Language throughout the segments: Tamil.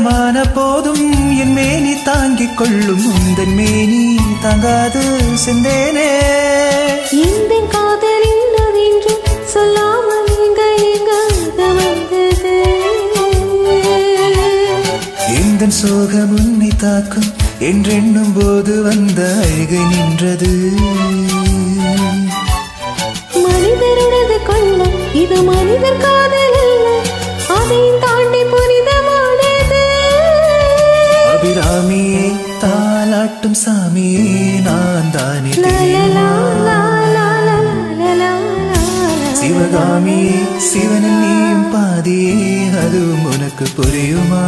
காயமான போதும் என் மேனி தாங்கிக் கொள்ளும் உந்தன் மேனி தாங்காது செந்தேனே இந்த காதல் என்னவென்று சொல்லாமல் எங்க எங்க வந்தது எந்த சோகம் உன்னை தாக்கும் என்றெண்ணும் போது வந்த அழுகை நின்றது மனிதருடது கொள்ளம் இது மனிதர் காதல் அல்ல அதையும் தாண்டி புனிதமானது அபிராமியே தாலாட்டும் சாமியே நான் தானே லலலா, லா, லா, லா, லா, லா, லா. சிவகாமியே சிவனில் நீயும் பாதியே அதுவும் உனக்கு புரியுமா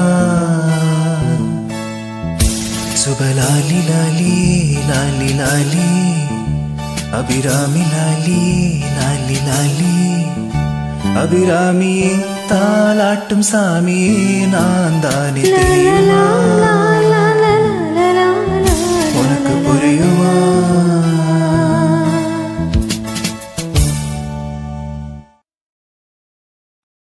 சுபலாலி லாலி லாலி லாலி அபிராமி லாலி லாலி லாலி அபிராமியே தாலாட்டும் சாமியே நான் தானே தெரியுமா லா, லா,